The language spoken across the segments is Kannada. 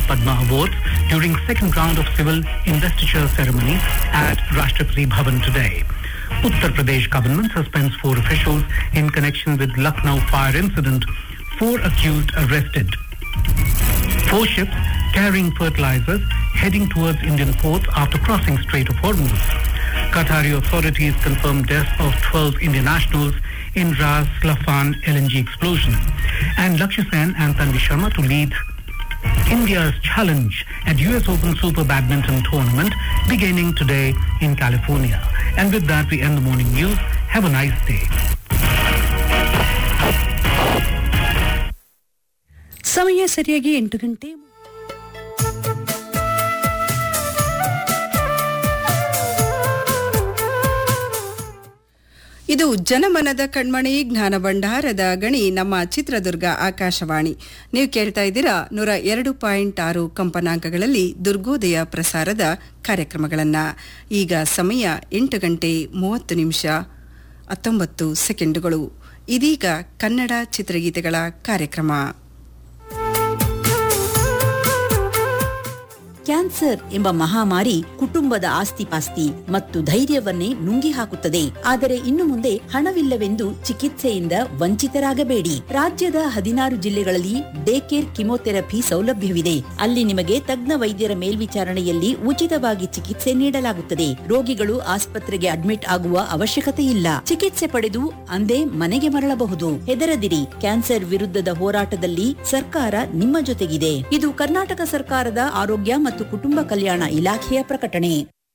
Padma Awards during second round of civil investiture ceremony at Rashtrapati Bhavan today. Uttar Pradesh government suspends four officials in connection with Lucknow fire incident. Four accused arrested. Four ships carrying fertilizers heading towards Indian ports after crossing Strait of Hormuz. Qatari authorities confirmed death of 12 Indian nationals in Ras Laffan LNG explosion. And Lakshya Sen and Tanvi Sharma to lead India's challenge at US Open Super Badminton Tournament beginning today in California. And with that, we end the morning news. Have a nice day. ಸಮಯ ಸರಿಯಾಗಿ ಎಂಟು ಗಂಟೆ ಇದು ಜನಮನದ ಕಣ್ಮಣಿ ಜ್ಞಾನ ಭಂಡಾರದ ಗಣಿ ನಮ್ಮ ಚಿತ್ರದುರ್ಗ ಆಕಾಶವಾಣಿ ನೀವು ಕೇಳ್ತಾ ಇದ್ದೀರಾ ನೂರ ಎರಡು ಪಾಯಿಂಟ್ ಆರು ಕಂಪನಾಂಕಗಳಲ್ಲಿ ದುರ್ಗೋದಯ ಪ್ರಸಾರದ ಕಾರ್ಯಕ್ರಮಗಳನ್ನ ಈಗ ಸಮಯ ಎಂಟು ಗಂಟೆ ಮೂವತ್ತು ನಿಮಿಷ ಹತ್ತೊಂಬತ್ತು ಸೆಕೆಂಡುಗಳು ಇದೀಗ ಕನ್ನಡ ಚಿತ್ರಗೀತೆಗಳ ಕಾರ್ಯಕ್ರಮ ಕ್ಯಾನ್ಸರ್ ಎಂಬ ಮಹಾಮಾರಿ ಕುಟುಂಬದ ಆಸ್ತಿಪಾಸ್ತಿ ಮತ್ತು ಧೈರ್ಯವನ್ನೇ ನುಂಗಿ ಹಾಕುತ್ತದೆ ಆದರೆ ಇನ್ನು ಮುಂದೆ ಹಣವಿಲ್ಲವೆಂದು ಚಿಕಿತ್ಸೆಯಿಂದ ವಂಚಿತರಾಗಬೇಡಿ ರಾಜ್ಯದ ಹದಿನಾರು ಜಿಲ್ಲೆಗಳಲ್ಲಿ ಡೇ ಕೇರ್ ಕಿಮೋಥೆರಪಿ ಸೌಲಭ್ಯವಿದೆ ಅಲ್ಲಿ ನಿಮಗೆ ತಜ್ಞ ವೈದ್ಯರ ಮೇಲ್ವಿಚಾರಣೆಯಲ್ಲಿ ಉಚಿತವಾಗಿ ಚಿಕಿತ್ಸೆ ನೀಡಲಾಗುತ್ತದೆ ರೋಗಿಗಳು ಆಸ್ಪತ್ರೆಗೆ ಅಡ್ಮಿಟ್ ಆಗುವ ಅವಶ್ಯಕತೆ ಇಲ್ಲ ಚಿಕಿತ್ಸೆ ಪಡೆದು ಅಂದೇ ಮನೆಗೆ ಮರಳಬಹುದು ಹೆದರದಿರಿ ಕ್ಯಾನ್ಸರ್ ವಿರುದ್ಧದ ಹೋರಾಟದಲ್ಲಿ ಸರ್ಕಾರ ನಿಮ್ಮ ಜೊತೆಗಿದೆ ಇದು ಕರ್ನಾಟಕ ಸರ್ಕಾರದ ಆರೋಗ್ಯ ಮತ್ತು ಕುಟುಂಬ ಕಲ್ಯಾಣ ಇಲಾಖೆಯ ಪ್ರಕಟಣೆ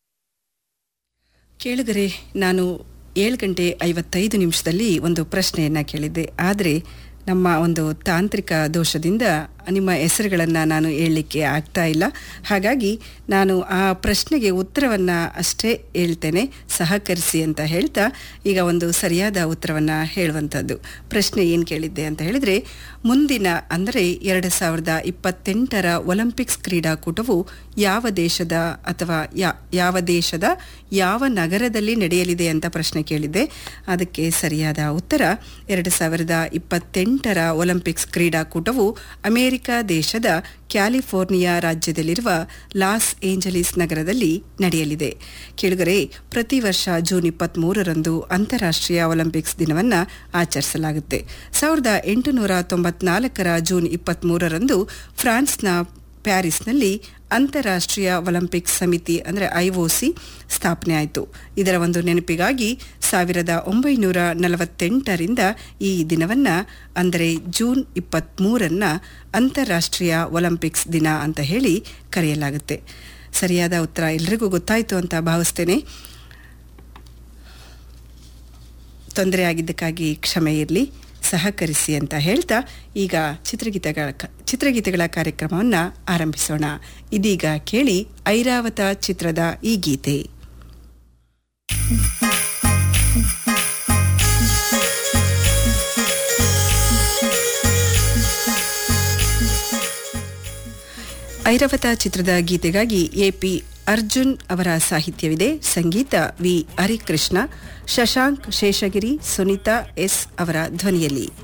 ಕೇಳಿದರೆ ನಾನು ಏಳು ಗಂಟೆ ಐವತ್ತೈದು ನಿಮಿಷದಲ್ಲಿ ಒಂದು ಪ್ರಶ್ನೆಯನ್ನು ಕೇಳಿದ್ದೆ ಆದರೆ ನಮ್ಮ ಒಂದು ತಾಂತ್ರಿಕ ದೋಷದಿಂದ ನಿಮ್ಮ ಹೆಸರುಗಳನ್ನು ನಾನು ಹೇಳಲಿಕ್ಕೆ ಆಗ್ತಾ ಇಲ್ಲ ಹಾಗಾಗಿ ನಾನು ಆ ಪ್ರಶ್ನೆಗೆ ಉತ್ತರವನ್ನು ಅಷ್ಟೇ ಹೇಳ್ತೇನೆ ಸಹಕರಿಸಿ ಅಂತ ಹೇಳ್ತಾ ಈಗ ಒಂದು ಸರಿಯಾದ ಉತ್ತರವನ್ನು ಹೇಳುವಂಥದ್ದು ಪ್ರಶ್ನೆ ಏನು ಕೇಳಿದ್ದೆ ಅಂತ ಹೇಳಿದರೆ ಮುಂದಿನ ಅಂದರೆ ಎರಡು ಸಾವಿರದ ಇಪ್ಪತ್ತೆಂಟರ ಒಲಿಂಪಿಕ್ಸ್ ಕ್ರೀಡಾಕೂಟವು ಯಾವ ದೇಶದ ಅಥವಾ ಯಾ- ಯಾವ ದೇಶದ ಯಾವ ನಗರದಲ್ಲಿ ನಡೆಯಲಿದೆ ಅಂತ ಪ್ರಶ್ನೆ ಕೇಳಿದ್ದೆ ಅದಕ್ಕೆ ಸರಿಯಾದ ಉತ್ತರ ಎರಡು ಸಾವಿರದ ಇಪ್ಪತ್ತೆಂಟರ ಒಲಿಂಪಿಕ್ಸ್ ಕ್ರೀಡಾಕೂಟವು ಅಮೆರಿಕ ದೇಶದ ಕ್ಯಾಲಿಫೋರ್ನಿಯಾ ರಾಜ್ಯದಲ್ಲಿರುವ ಲಾಸ್ ಏಂಜಲೀಸ್ ನಗರದಲ್ಲಿ ನಡೆಯಲಿದೆ ಕೇಳುಗರೆ ಪ್ರತಿ ವರ್ಷ ಜೂನ್ ಇಪ್ಪತ್ತ್ಮೂರರಂದು ಅಂತಾರಾಷ್ಟ್ರೀಯ ಒಲಿಂಪಿಕ್ಸ್ ದಿನವನ್ನು ಆಚರಿಸಲಾಗುತ್ತೆ ಸಾವಿರದ ಎಂಟುನೂರ ತೊಂಬತ್ನಾಲ್ಕರ ಜೂನ್ ಇಪ್ಪತ್ತ್ಮೂರರಂದು ಫ್ರಾನ್ಸ್ನ ಪ್ಯಾರಿಸ್ನಲ್ಲಿ ಅಂತಾರಾಷ್ಟ್ರೀಯ ಒಲಿಂಪಿಕ್ ಸಮಿತಿ ಅಂದರೆ ಐಒಸಿ ಸ್ಥಾಪನೆ ಆಯಿತು ಇದರ ಒಂದು ನೆನಪಿಗಾಗಿ ಸಾವಿರದ ಒಂಬೈನೂರ ನಲವತ್ತೆಂಟರಿಂದ ಈ ದಿನವನ್ನು ಅಂದರೆ ಜೂನ್ ಇಪ್ಪತ್ತ್ಮೂರನ್ನು ಅಂತಾರಾಷ್ಟ್ರೀಯ ಒಲಿಂಪಿಕ್ಸ್ ದಿನ ಅಂತ ಹೇಳಿ ಕರೆಯಲಾಗುತ್ತೆ ಸರಿಯಾದ ಉತ್ತರ ಎಲ್ರಿಗೂ ಗೊತ್ತಾಯಿತು ಅಂತ ಭಾವಿಸ್ತೇನೆ ತೊಂದರೆ ಆಗಿದ್ದಕ್ಕಾಗಿ ಕ್ಷಮೆ ಇರಲಿ ಸಹಕರಿಸಿ ಅಂತ ಹೇಳ್ತಾ ಈಗ ಚಿತ್ರಗೀತೆಗಳ ಚಿತ್ರಗೀತೆಗಳ ಕಾರ್ಯಕ್ರಮವನ್ನು ಆರಂಭಿಸೋಣ ಇದೀಗ ಕೇಳಿ ಐರಾವತ ಚಿತ್ರದ ಈ ಗೀತೆ ಐರಾವತ ಚಿತ್ರದ ಗೀತೆಗಾಗಿ ಎಪಿ ಅರ್ಜುನ್ ಅವರ ಸಾಹಿತ್ಯವಿದೆ ಸಂಗೀತ ವಿ ಹರಿಕೃಷ್ಣ ಶಶಾಂಕ್ ಶೇಷಗಿರಿ ಸುನೀತಾ ಎಸ್ ಅವರ ಧ್ವನಿಯಲ್ಲಿ